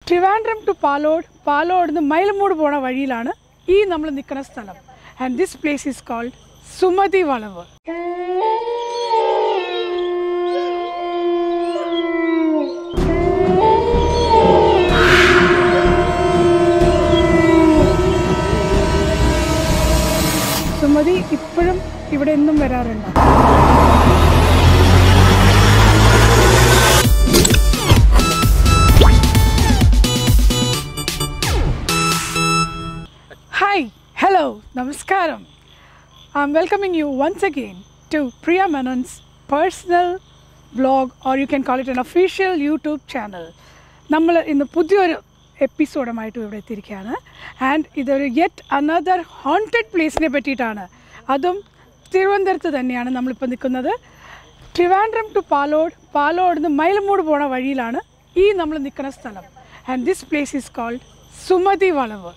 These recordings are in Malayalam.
ട്രിവാൻഡ്രം ടു പാലോഡ് പാലോട് നിന്ന് മൈലമൂട് പോണ വഴിയിലാണ് ഈ നമ്മൾ നിൽക്കുന്ന സ്ഥലം and this place is called Sumathi വളവ് സുമതി ഇപ്പോഴും ഇവിടെ എന്നും വരാറുണ്ട് ഹായ് ഹലോ നമസ്കാരം I am welcoming you once again to Priya Menon's personal blog or you can call it an official YouTube channel നമ്മൾ ഇന്ന് പുതിയൊരു എപ്പിസോഡുമായിട്ട് ഇവിടെ എത്തിയിരിക്കുകയാണ് ആൻഡ് ഇതൊരു യെറ്റ് അനദർ ഹോണ്ടഡ് പ്ലേസിനെ പറ്റിയിട്ടാണ് അതും തിരുവനന്തപുരത്ത് തന്നെയാണ് നമ്മളിപ്പോൾ നിൽക്കുന്നത് ട്രിവാൻഡ്രം ടു പാലോഡ് പാലോട് നിന്ന് മൈലമൂട് പോണ വഴിയിലാണ് ഈ നമ്മൾ നിൽക്കുന്ന സ്ഥലം and this place is called Sumathi വളവ്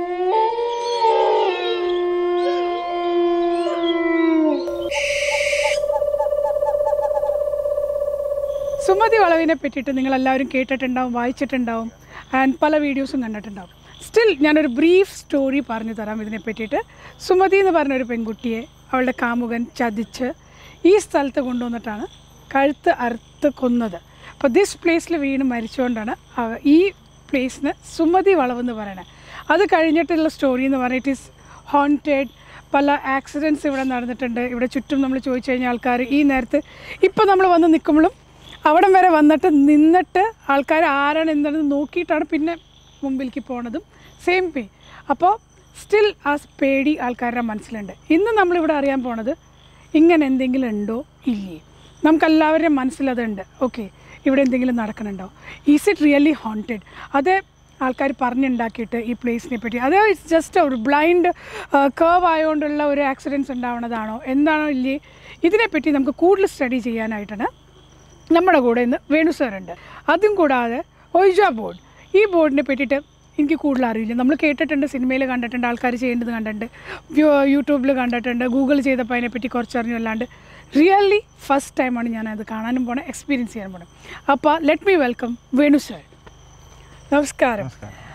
സുമതി വളവിനെ പറ്റിയിട്ട് നിങ്ങൾ എല്ലാവരും കേട്ടിട്ടുണ്ടാവും വായിച്ചിട്ടുണ്ടാവും ആൻഡ് പല വീഡിയോസും കണ്ടിട്ടുണ്ടാവും സ്റ്റിൽ ഞാനൊരു ബ്രീഫ് സ്റ്റോറി പറഞ്ഞു തരാം ഇതിനെ പറ്റിയിട്ട് സുമതി എന്ന് പറഞ്ഞൊരു പെൺകുട്ടിയെ അവളുടെ കാമുകൻ ചതിച്ച് ഈ സ്ഥലത്ത് കൊണ്ടുവന്നിട്ടാണ് കഴുത്ത് അറുത്ത് കൊന്നത് അപ്പോൾ ദിസ് പ്ലേസിൽ വീണ് മരിച്ചുകൊണ്ടാണ് അവ- ഈ പ്ലേസിന് സുമതി വളവെന്ന് പറയണത് അത് കഴിഞ്ഞിട്ടുള്ള സ്റ്റോറി എന്ന് പറഞ്ഞാൽ ഇറ്റ് ഈസ് ഹോണ്ടഡ് പല ആക്സിഡൻറ്റ്സ് ഇവിടെ നടന്നിട്ടുണ്ട് ഇവിടെ ചുറ്റും നമ്മൾ ചോദിച്ചു കഴിഞ്ഞാൽ ആൾക്കാർ ഈ നേരത്ത് ഇപ്പോൾ നമ്മൾ വന്ന് നിൽക്കുമ്പോഴും അവിടം വരെ വന്നിട്ട് നിന്നിട്ട് ആൾക്കാർ ആരാണ് എന്താണെന്ന് നോക്കിയിട്ടാണ് പിന്നെ മുമ്പിലേക്ക് പോണതും സെയിം പേ അപ്പോൾ സ്റ്റിൽ ആ പേടി ആൾക്കാരുടെ മനസ്സിലുണ്ട് ഇന്ന് നമ്മളിവിടെ അറിയാൻ പോണത് ഇങ്ങനെ എന്തെങ്കിലും ഉണ്ടോ ഇല്ലേ നമുക്കെല്ലാവരുടെയും മനസ്സിലതുണ്ട് ഓക്കെ ഇവിടെ എന്തെങ്കിലും നടക്കുന്നുണ്ടോ ഈസ് ഇറ്റ് റിയലി ഹോണ്ടഡ് അത് ആൾക്കാർ പറഞ്ഞുണ്ടാക്കിയിട്ട് ഈ പ്ലേസിനെ പറ്റി അത് ഇറ്റ്സ് ജസ്റ്റ് ഒരു ബ്ലൈൻഡ് കേവ് ആയതുകൊണ്ടുള്ള ഒരു ആക്സിഡൻറ്റ്സ് ഉണ്ടാവുന്നതാണോ എന്താണോ ഇല്ലേ ഇതിനെപ്പറ്റി നമുക്ക് കൂടുതൽ സ്റ്റഡി ചെയ്യാനായിട്ടാണ് നമ്മുടെ കൂടെ ഇന്ന് വേണു സാറുണ്ട് അതും കൂടാതെ ഒയ്ജ ബോർഡ് ഈ ബോർഡിനെ പറ്റിയിട്ട് എനിക്ക് കൂടുതൽ അറിയില്ല നമ്മൾ കേട്ടിട്ടുണ്ട് സിനിമയിൽ കണ്ടിട്ടുണ്ട് ആൾക്കാർ ചെയ്യേണ്ടത് കണ്ടിട്ടുണ്ട് യൂട്യൂബിൽ കണ്ടിട്ടുണ്ട് ഗൂഗിൾ ചെയ്തപ്പോൾ അതിനെപ്പറ്റി കുറച്ച് അറിഞ്ഞു അല്ലാണ്ട് റിയലി ഫസ്റ്റ് ടൈമാണ് ഞാൻ അത് കാണാനും പോണേ എക്സ്പീരിയൻസ് ചെയ്യാൻ പോണേ അപ്പോൾ let me welcome Venu sir നമസ്കാരം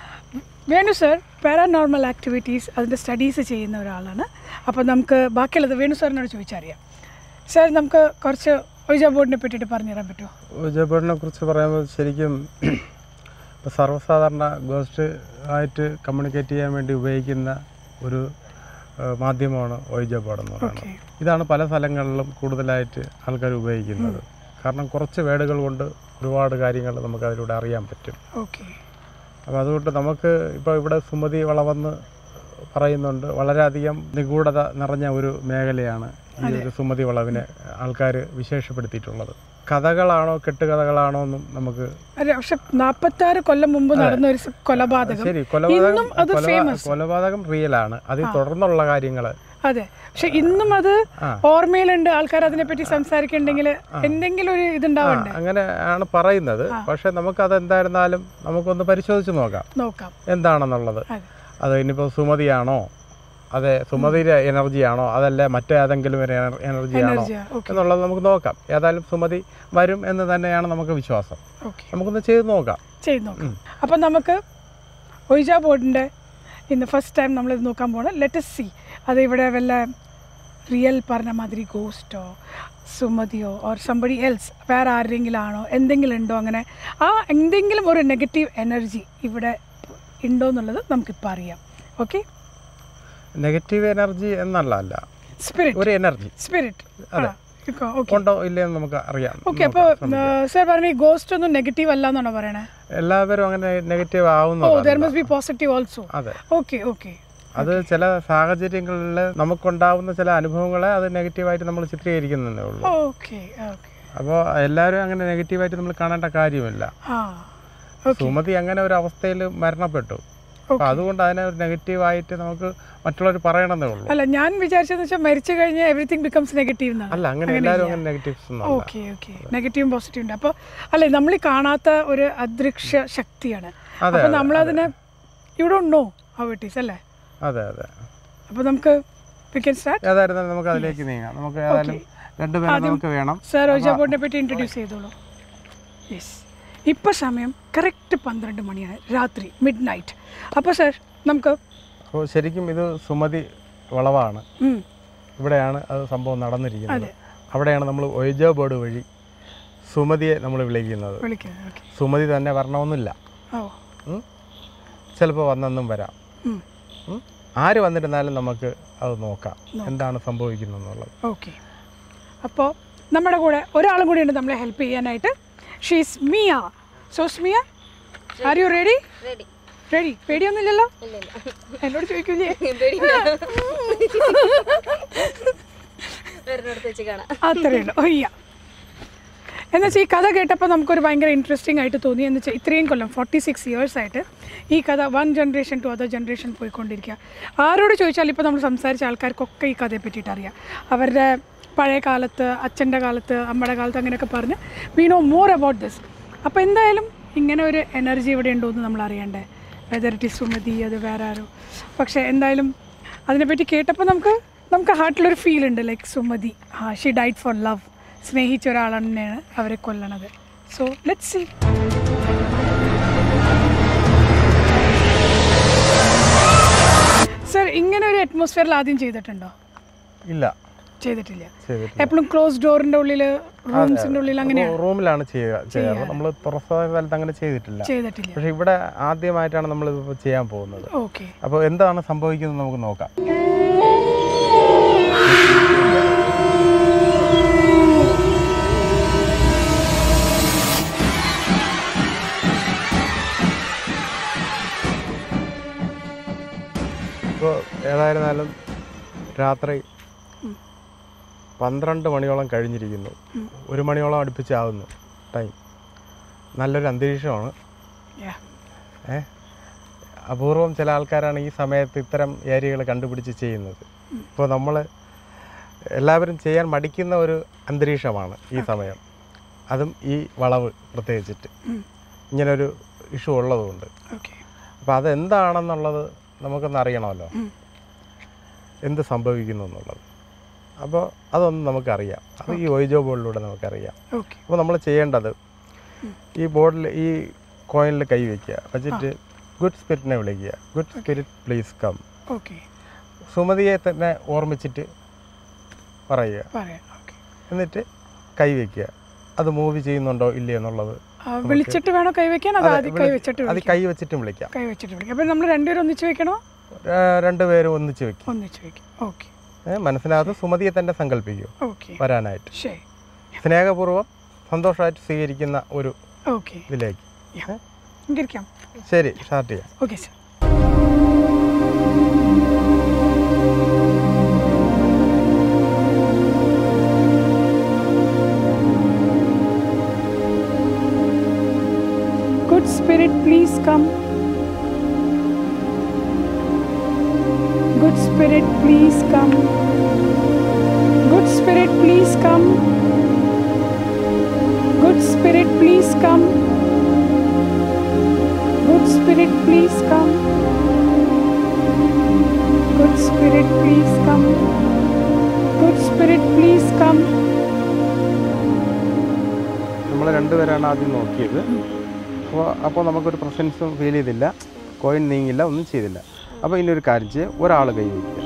വേണു സർ പാരാനോർമൽ ആക്ടിവിറ്റീസ് അതിൻ്റെ സ്റ്റഡീസ് ചെയ്യുന്ന ഒരാളാണ് അപ്പോൾ നമുക്ക് ബാക്കിയുള്ളത് വേണു സാറിനോട് ചോദിച്ചറിയാം സാർ നമുക്ക് കുറച്ച് ഒയ്ജ ബോർഡിനെ പറ്റിയിട്ട് പറഞ്ഞു തരാൻ പറ്റുമോ വിജയപേടിനെ കുറിച്ച് പറയുമ്പോൾ ശരിക്കും ഇപ്പോൾ സർവ്വസാധാരണ ഗോസ്റ്റ് ആയിട്ട് കമ്മ്യൂണിക്കേറ്റ് ചെയ്യാൻ വേണ്ടി ഉപയോഗിക്കുന്ന ഒരു ആ, മാധ്യമമാണ് ഒയ്ജ ബോർഡ് എന്ന് പറയുന്നത് ഓക്കെ ഇതാണ് പല സ്ഥലങ്ങളിലും കൂടുതലായിട്ട് ആൾക്കാർ ഉപയോഗിക്കുന്നത് കാരണം കുറച്ച് വേർഡുകൾ കൊണ്ട് ഒരുപാട് കാര്യങ്ങൾ നമുക്ക് അതിലൂടെ അറിയാൻ പറ്റും ഓക്കെ അപ്പോൾ അതുകൊണ്ട് നമുക്ക് ഇപ്പോൾ ഇവിടെ സുമതി വളവെന്ന് പറയുന്നുണ്ട് വളരെയധികം നിഗൂഢത നിറഞ്ഞ ഒരു മേഖലയാണ് ഈ ഒരു സുമതി വളവിനെ ആൾക്കാർ വിശേഷപ്പെടുത്തിയിട്ടുള്ളത് കഥകളാണോ കെട്ടുകഥകളാണോ എന്നും നമുക്ക് അതെ പക്ഷെ നാൽപ്പത്താറ് കൊല്ലം മുമ്പ് നടന്ന ഒരു സ് കൊലപാതകം ശരി കൊലപാതകം ഇന്നും അത് കൊലപാ- famous. കൊലപാതകം റിയലാണ് അതിൽ തുടർന്നുള്ള കാര്യങ്ങൾ അതെ പക്ഷെ ഇന്നും അത് ആ. ഓർമ്മയിലുണ്ട് ആൾക്കാർ അതിനെപ്പറ്റി സംസാരിക്കണ്ടെങ്കിൽ എന്തെങ്കിലും ഒരു ഇതുണ്ടാവണ്ടേ അങ്ങനെ ആണ് പറയുന്നത് പക്ഷെ നമുക്കത് എന്തായിരുന്നാലും നമുക്കൊന്ന് പരിശോധിച്ച് നോക്കാം നോക്കാം എന്താണെന്നുള്ളത് അതെ അത് ഇനിയിപ്പോൾ സുമതിയാണോ അതെ സുമതിയുടെ എനർജിയാണോ അതല്ല മറ്റേതെങ്കിലും ഒരു എനർ- എനർജിയാണോ എനർജി ഓക്കെ എന്നുള്ളത് നമുക്ക് നോക്കാം ഏതായാലും സുമതി വരും എന്ന് തന്നെയാണ് നമുക്ക് വിശ്വാസം ഓക്കെ നമുക്കൊന്ന് ചെയ്ത് നോക്കാം ചെയ്ത് നോക്കാം അപ്പം നമുക്ക് ഒയ്ജ ബോർഡിൻ്റെ ഇന്ന് ഫസ്റ്റ് ടൈം നമ്മളിത് നോക്കാൻ പോകണം ലെറ്റസ് സി അത് ഇവിടെ വല്ല റിയൽ പറഞ്ഞ മാതിരി ഗോസ്റ്റോ സുമതിയോ ഓർ സംബടി എൽസ് വേറെ ആരെങ്കിലും ആണോ എന്തെങ്കിലും ഉണ്ടോ അങ്ങനെ ആ എന്തെങ്കിലും ഒരു നെഗറ്റീവ് എനർജി ഇവിടെ ഉണ്ടോ എന്നുള്ളത് നമുക്കിപ്പോൾ അറിയാം ഓക്കെ നെഗറ്റീവ് എനർജി എന്നല്ല അല്ല സ്പിരിറ്റ് ഒരു എനർജി സ്പിരിറ്റ് ഓക്കെ ഉണ്ടോ ഇല്ലയെന്ന് നമുക്ക് അറിയാം ഓക്കെ അപ്പോൾ സാർ പറഞ്ഞു ഈ ഗോസ്റ്റ് ഒന്നും നെഗറ്റീവ് അല്ല എന്നാണോ പറയണേ എല്ലാവരും അങ്ങനെ നെഗറ്റീവ് ഓ ആവുന്നതല്ല there must be positive also അതെ ഓക്കെ ഓക്കെ അത് ചില സാഹചര്യങ്ങളിൽ നമുക്കുണ്ടാവുന്ന ചില അനുഭവങ്ങളെ അത് നെഗറ്റീവായിട്ട് നമ്മൾ ചിത്രീകരിക്കുന്നതേ ഉള്ളൂ ഓക്കെ ഓക്കെ അപ്പോൾ എല്ലാവരും അങ്ങനെ നെഗറ്റീവായിട്ട് നമ്മൾ കാണേണ്ട കാര്യമില്ല ആ ഓക്കെ സുമതി അങ്ങനെ ഒരു അവസ്ഥയിൽ മരണപ്പെട്ടു അപ്പോൾ അതുകൊണ്ട് അതിനെ ഒരു നെഗറ്റീവായിട്ട് നമുക്ക് മറ്റുള്ളവർ പറയണമെന്നേ ഉള്ളൂ അല്ല ഞാൻ വിചാരിച്ചതെന്ന് വെച്ചാൽ മരിച്ചു കഴിഞ്ഞാൽ എവറിത്തിങ് ബിക്കംസ് നെഗറ്റീവ് എന്നാണ് അല്ല അങ്ങനെ എല്ലാവരും അങ്ങനെ നെഗറ്റീവ്സ് ഒന്നും അല്ല ഓക്കെ ഓക്കെ നെഗറ്റീവും പോസിറ്റീവ് ഉണ്ട് അപ്പോൾ അല്ലേ നമ്മൾ ഈ കാണാത്ത ഒരു അദൃശ്യ ശക്തിയാണ് അതെ, അപ്പോൾ നമ്മളതിനെ you don't know how it is അല്ലേ അതെ അതെ അപ്പോൾ നമുക്ക് വി ക്യാൻ സ്റ്റാർട്ട് ഏതായിരുന്നാലും നമുക്ക് അതിലേക്ക് നീങ്ങാം നമുക്ക് ഏതായാലും രണ്ടുപേരും നമുക്ക് വേണം സാർ ഒജാബോർഡിനെ പറ്റി ഇൻട്രൊഡ്യൂസ് ചെയ്തോളൂ യെസ് ഇപ്പോൾ സമയം കറക്റ്റ് പന്ത്രണ്ട് മണിയാണ് രാത്രി മിഡ് നൈറ്റ് അപ്പോൾ സർ നമുക്ക് അപ്പോൾ ശരിക്കും ഇത് സുമതി വളവാണ് ഉം, ഇവിടെയാണ് അത് സംഭവം നടന്നിരിക്കുന്നത് അതെ. അവിടെയാണ് നമ്മൾ ഒയ്ജോ ബോർഡ് വഴി സുമതിയെ നമ്മൾ വിളിക്കുന്നത് വിളിക്കുന്നത് ഓക്കെ സുമതി തന്നെ വരണമെന്നില്ല ഓ ചിലപ്പോൾ വന്നെന്നും വരാം ഉം, ഉം. ആര് വന്നിരുന്നാലും നമുക്ക് അത് നോക്കാം എന്താണ് സംഭവിക്കുന്നത് എന്നുള്ളത് ഓക്കെ അപ്പോൾ നമ്മുടെ കൂടെ ഒരാളും കൂടി ഉണ്ട് നമ്മളെ ഹെൽപ്പ് ചെയ്യാനായിട്ട് she's Mia so Smiya are you ready ready ready പേടിയൊന്നുമില്ലല്ലോ ഇല്ല ഇല്ല എന്നോട് ചോദിക്കൂലേ പേടിയില്ല വരുന്നിടത്ത് വെച്ച് കാണാം അത്രയേ ഉള്ളൂ ഒയ്യ എന്ന് വെച്ചാൽ ഈ കഥ കേട്ടപ്പോൾ നമുക്കൊരു ഭയങ്കര ഇൻട്രസ്റ്റിംഗ് ആയിട്ട് തോന്നി എന്ന് വെച്ചാൽ ഇത്രയും കൊല്ലം ഫോർട്ടി സിക്സ് ഇയേഴ്സ് ആയിട്ട് ഈ കഥ one generation to other generation പോയിക്കൊണ്ടിരിക്കുക ആരോട് ചോദിച്ചാൽ ഇപ്പോൾ നമ്മൾ സംസാരിച്ച ആൾക്കാർക്കൊക്കെ ഈ കഥയെ പറ്റിയിട്ട് അറിയാം അവരുടെ പഴയ കാലത്ത് അച്ഛൻ്റെ കാലത്ത് അമ്മയുടെ കാലത്ത് അങ്ങനെയൊക്കെ പറഞ്ഞ് we know more about this അപ്പോൾ എന്തായാലും ഇങ്ങനെ ഒരു എനർജി ഇവിടെ ഉണ്ടോ എന്ന് നമ്മൾ അറിയണ്ടേ വെദർ ഇറ്റ് ഇസ് സുമതി അത് വേറെ ആരോ പക്ഷേ എന്തായാലും അതിനെപ്പറ്റി കേട്ടപ്പോൾ നമുക്ക് നമുക്ക് ഹാർട്ടിലൊരു ഫീൽ ഉണ്ട് ലൈക്ക് സുമതി ആ ഷി ഡൈറ്റ് ഫോർ ലവ് സ്നേഹിച്ച ഒരാൾ തന്നെയാണ് അവരെ കൊല്ലണത് സോ ലെറ്റ് സി സർ ഇങ്ങനെ ഒരു അറ്റ്മോസ്ഫിയറിൽ ആദ്യം ചെയ്തിട്ടുണ്ടോ ഇല്ല ചെയ്തിട്ടില്ല ചെയ്തിട്ടില്ല എപ്പോഴും ക്ലോസ് ഡോറിന്റെ ഉള്ളിൽ റൂംസിന്റെ ഉള്ളിൽ അങ്ങനെയാണ് റൂമിലാണ് ചെയ്യുക ചെയ്യാറ് നമ്മൾ തുറന്ന സ്ഥലത്ത് അങ്ങനെ ചെയ്തിട്ടില്ല ചെയ്തിട്ടില്ല പക്ഷെ ഇവിടെ ആദ്യമായിട്ടാണ് നമ്മൾ ഇതിപ്പോൾ ചെയ്യാൻ പോകുന്നത് ഓക്കെ അപ്പോൾ എന്താണ് സംഭവിക്കുന്നത് നമുക്ക് നോക്കാം ഇപ്പോൾ ഏതായിരുന്നാലും രാത്രി പന്ത്രണ്ട് മണിയോളം കഴിഞ്ഞിരിക്കുന്നു ഒരു മണിയോളം അടുപ്പിച്ചാവുന്നു ടൈം നല്ലൊരു അന്തരീക്ഷമാണ് ഏ അപൂർവം ചില ആൾക്കാരാണ് ഈ സമയത്ത് ഇത്തരം ഏരിയകൾ കണ്ടുപിടിച്ച് ചെയ്യുന്നത് ഇപ്പോൾ നമ്മൾ എല്ലാവരും ചെയ്യാൻ മടിക്കുന്ന ഒരു അന്തരീക്ഷമാണ് ഈ സമയം അതും ഈ വളവ് പ്രത്യേകിച്ചിട്ട് ഇങ്ങനൊരു ഇഷ്യൂ ഉള്ളതുകൊണ്ട് ഓക്കെ അപ്പോൾ അതെന്താണെന്നുള്ളത് നമുക്കൊന്ന് അറിയണമല്ലോ എന്ത് സംഭവിക്കുന്നു എന്നുള്ളത് അപ്പോൾ അതൊന്നും നമുക്കറിയാം അത് ഈ ഒയ്ജോ ബോർഡിലൂടെ നമുക്കറിയാം ഓക്കെ അപ്പോൾ നമ്മൾ ചെയ്യേണ്ടത് ഈ ബോർഡിൽ ഈ കോയിനിൽ കൈ വയ്ക്കുക വെച്ചിട്ട് ഗുഡ് സ്പിരിറ്റിനെ വിളിക്കുക good spirit please come okay സുമതിയെ തന്നെ ഓർമ്മിച്ചിട്ട് പറയുക പറയാം ഓക്കെ എന്നിട്ട് കൈ വയ്ക്കുക അത് മൂവ് ചെയ്യുന്നുണ്ടോ ഇല്ലേ എന്നുള്ളത് വിളിച്ചിട്ട് വേണോ കൈവയ്ക്കാൻ അത് ആദ്യം കൈ വെച്ചിട്ട് അത് വിളിക്കാം കൈ വെച്ചിട്ടും വിളിക്കാം കൈ വെച്ചിട്ട് വിളിക്കാം അപ്പം നമ്മൾ രണ്ടുപേരും ഒന്നിച്ച് വെക്കണോ ആ, രണ്ടുപേരും ഒന്നിച്ച് വെക്കും ഒന്നിച്ച് വെക്കും ഓക്കെ ഏ, മനസ്സിനകത്ത് സുമതിയെ തന്നെ സങ്കല്പിക്കും ഓക്കെ വരാനായിട്ട് ശരി സ്നേഹപൂർവ്വം സന്തോഷമായിട്ട് സ്വീകരിക്കുന്ന ഒരു ഓക്കെ ഇതിലേക്ക് ഇരിക്കാം ശരി സ്റ്റാർട്ട് ചെയ്യാം okay sir Good Spirit, please come. Good Spirit, please come. Good Spirit, please come. Good Spirit, please come. Good Spirit, please come. Good Spirit, please come. Good Spirit, please come. നമ്മൾ രണ്ടുപേരാണ് ആദ്യം നോക്കിയത് അപ്പോൾ അപ്പോൾ നമുക്കൊരു പ്രസൻസും ഫീൽ ചെയ്തില്ല കോയിൻ നീങ്ങില്ല ഒന്നും ചെയ്തില്ല അപ്പോൾ ഇനി ഒരു കാര്യം ചെയ്യുക ഒരാൾ കൈ വയ്ക്കുക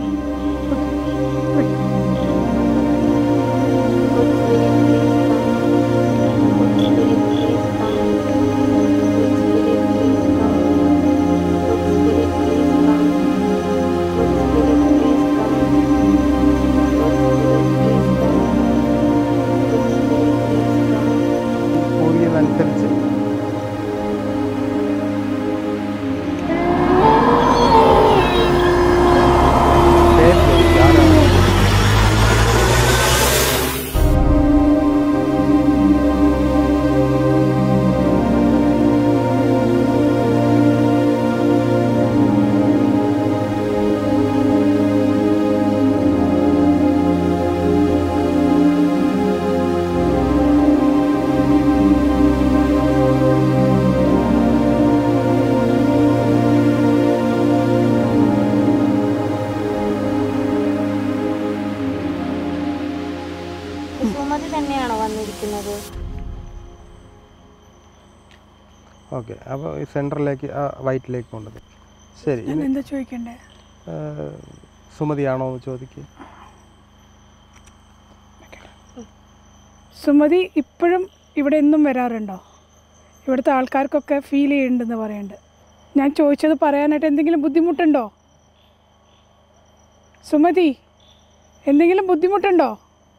കൂടിയതനുസരിച്ച് ഓക്കെ അപ്പോൾ ഈ സെൻറ്ററിലേക്ക് ആ വൈറ്റിലേക്ക് കൊണ്ടുവന്നു ശരി ഞാൻ ഇനി എന്താ ചോദിക്കണ്ടേ ആ, സുമതിയാണോ എന്ന് ചോദിക്കുക സുമതി ഇപ്പോഴും ഇവിടെ എന്നും വരാറുണ്ടോ ഇവിടുത്തെ ആൾക്കാർക്കൊക്കെ ഫീൽ ചെയ്യുന്നുണ്ടെന്ന് പറയുന്നുണ്ട് ഞാൻ ചോദിച്ചത് പറയാനായിട്ട് എന്തെങ്കിലും ബുദ്ധിമുട്ടുണ്ടോ സുമതി എന്തെങ്കിലും ബുദ്ധിമുട്ടുണ്ടോ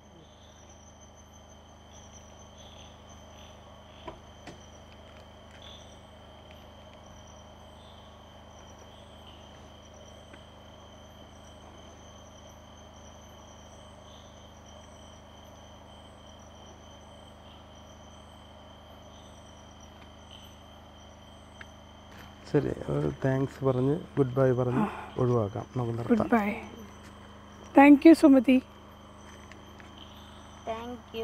ശരി താങ്ക്സ് പറഞ്ഞ് ഗുഡ് ബൈ പറഞ്ഞ് ഒഴിവാക്കാം നമുക്ക് ഗുഡ് നിർത്താം bye thank you Sumathi thank you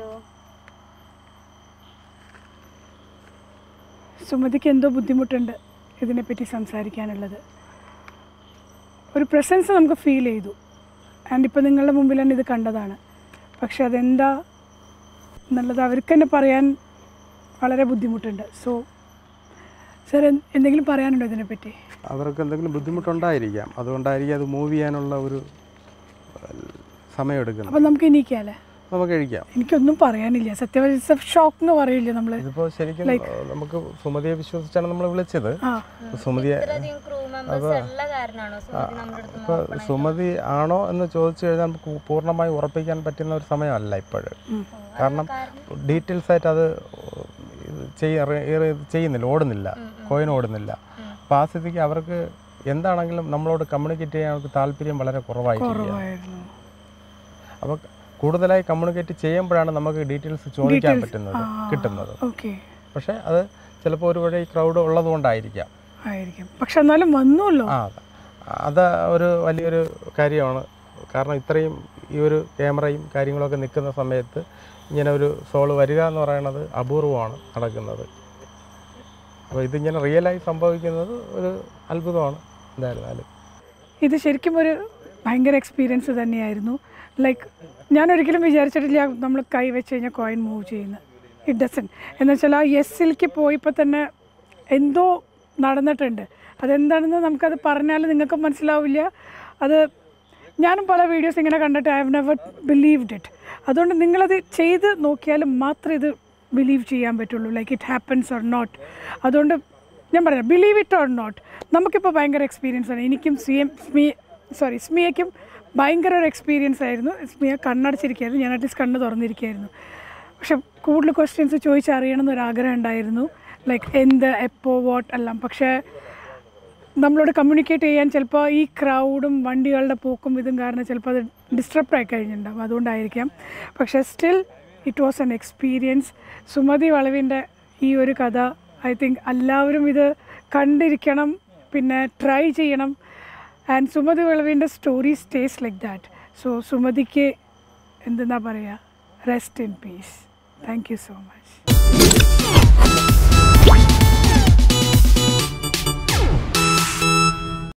സുമതിക്ക് എന്തോ ബുദ്ധിമുട്ടുണ്ട് ഇതിനെപ്പറ്റി സംസാരിക്കാനുള്ളത് ഒരു പ്രസൻസ് നമുക്ക് ഫീൽ ചെയ്തു ആൻഡ് ഇപ്പോൾ നിങ്ങളുടെ മുമ്പിൽ തന്നെ ഇത് കണ്ടതാണ് പക്ഷെ അതെന്താ എന്നുള്ളത് അവർക്ക് തന്നെ പറയാൻ വളരെ ബുദ്ധിമുട്ടുണ്ട് സോ സാർ എന്തെങ്കിലും പറയാനുണ്ടോ ഇതിനെപ്പറ്റി അവർക്ക് എന്തെങ്കിലും ബുദ്ധിമുട്ടുണ്ടായിരിക്കാം അതുകൊണ്ടായിരിക്കും അത് മൂവ് ചെയ്യാനുള്ള ഒരു സമയം എടുക്കുന്നത് അപ്പം നമുക്ക് ഇനിക്കാല്ലേ നമുക്ക് കഴിക്കാം എനിക്കൊന്നും പറയാനില്ല സത്യം ഷോക്ക് എന്ന് പറയില്ലേ നമ്മൾ ഇതിപ്പോൾ ശരിക്കും നമുക്ക് സുമതിയെ വിശ്വസിച്ചാണ് നമ്മൾ വിളിച്ചത് ആ സുമതിയെ ഇത്രയധികം ക്രൂ മെമ്പേഴ്സ് ഉള്ള കാരണമാണോ സുമതി നമ്മുടെ അടുത്ത് ഇപ്പോൾ സുമതി ആണോ എന്ന് ചോദിച്ചു കഴിഞ്ഞാൽ നമുക്ക് പൂർണ്ണമായി ഉറപ്പിക്കാൻ പറ്റുന്ന ഒരു സമയമല്ല ഇപ്പോഴും ഉം. കാരണം ഡീറ്റെയിൽസ് ആയിട്ട് അത് ഇത് ചെയ്യ ഇത് ചെയ്യുന്നില്ല ഓടുന്നില്ല കോയിൻ ഓടുന്നില്ല അപ്പോൾ ആ സ്ഥിതിക്ക് അവർക്ക് എന്താണെങ്കിലും നമ്മളോട് കമ്മ്യൂണിക്കേറ്റ് ചെയ്യാൻ അവർക്ക് താല്പര്യം വളരെ കുറവായിട്ടില്ല കുറവായിരുന്നു അപ്പോൾ കൂടുതലായി കമ്മ്യൂണിക്കേറ്റ് ചെയ്യുമ്പോഴാണ് നമുക്ക് ഡീറ്റെയിൽസ് ചോദിക്കാൻ പറ്റുന്നത് കിട്ടുന്നത് ഓക്കെ പക്ഷേ അത് ചിലപ്പോൾ ഒരു വഴി ക്രൗഡ് ഉള്ളതുകൊണ്ടായിരിക്കാം ആയിരിക്കും പക്ഷെ എന്നാലും വന്നുല്ലോ ആ അതെ. അത് ഒരു വലിയൊരു കാര്യമാണ് കാരണം ഇത്രയും ഈ ഒരു ക്യാമറയും കാര്യങ്ങളൊക്കെ നിൽക്കുന്ന സമയത്ത് ഇങ്ങനെ ഒരു സോള് വരിക എന്ന് പറയുന്നത് അപൂർവമാണ് നടക്കുന്നത് അപ്പോൾ ഇതിങ്ങനെ റിയലായി സംഭവിക്കുന്നത് ഒരു അത്ഭുതമാണ് എന്തായിരുന്നാലും ഇത് ശരിക്കും ഒരു ഭയങ്കര എക്സ്പീരിയൻസ് തന്നെയായിരുന്നു ലൈക്ക് ഞാൻ ഒരിക്കലും വിചാരിച്ചിട്ടില്ല നമ്മൾ കൈ വെച്ച് കഴിഞ്ഞാൽ കോയിൻ മൂവ് ചെയ്യുന്നത് ഇറ്റ് ഡസൻ എന്ന് വെച്ചാൽ ആ എസ്സിലേക്ക് പോയപ്പോൾ തന്നെ എന്തോ നടന്നിട്ടുണ്ട് അതെന്താണെന്ന് നമുക്കത് പറഞ്ഞാൽ നിങ്ങൾക്ക് മനസ്സിലാവില്ല അത് ഞാനും പല വീഡിയോസ് ഇങ്ങനെ കണ്ടിട്ട് I have never believed it അതുകൊണ്ട് നിങ്ങളത് ചെയ്ത് നോക്കിയാൽ മാത്രമേ ഇത് ബിലീവ് ചെയ്യാൻ പറ്റുള്ളൂ like it happens or not അതുകൊണ്ട് ഞാൻ പറയാം ബിലീവ് ഇറ്റ് ഓർ നോട്ട് നമുക്കിപ്പോൾ ഭയങ്കര എക്സ്പീരിയൻസ് ആണ് എനിക്കും സി എം സ്മി സോറി സ്മിയയ്ക്കും ഭയങ്കര ഒരു എക്സ്പീരിയൻസ് ആയിരുന്നു സ്മിയ കണ്ണടച്ചിരിക്കുകയായിരുന്നു ഞാൻ അറ്റ്ലീസ്റ്റ് കണ്ണ് തുറന്നിരിക്കുകയായിരുന്നു പക്ഷെ കൂടുതൽ ക്വസ്റ്റ്യൻസ് ചോദിച്ചറിയണം എന്നൊരു ആഗ്രഹം ഉണ്ടായിരുന്നു ലൈക്ക് എന്ത് എപ്പോൾ വാട്ട് എല്ലാം പക്ഷേ നമ്മളോട് കമ്മ്യൂണിക്കേറ്റ് ചെയ്യാൻ ചിലപ്പോൾ ഈ ക്രൗഡും വണ്ടികളുടെ പോക്കും ഇതും കാരണം ചിലപ്പോൾ അത് ഡിസ്റ്റർബ് ആയി കഴിഞ്ഞിട്ടുണ്ടാവും അതുകൊണ്ടായിരിക്കാം പക്ഷേ still it was an experience Sumathi വളവിൻ്റെ ഈ ഒരു കഥ ഐ തിങ്ക് എല്ലാവരും ഇത് കണ്ടിരിക്കണം പിന്നെ ട്രൈ ചെയ്യണം ആൻഡ് സുമതി വളവിൻ്റെ story stays like that so സുമതിക്ക് എന്തെന്നാ പറയുക rest in peace thank you so much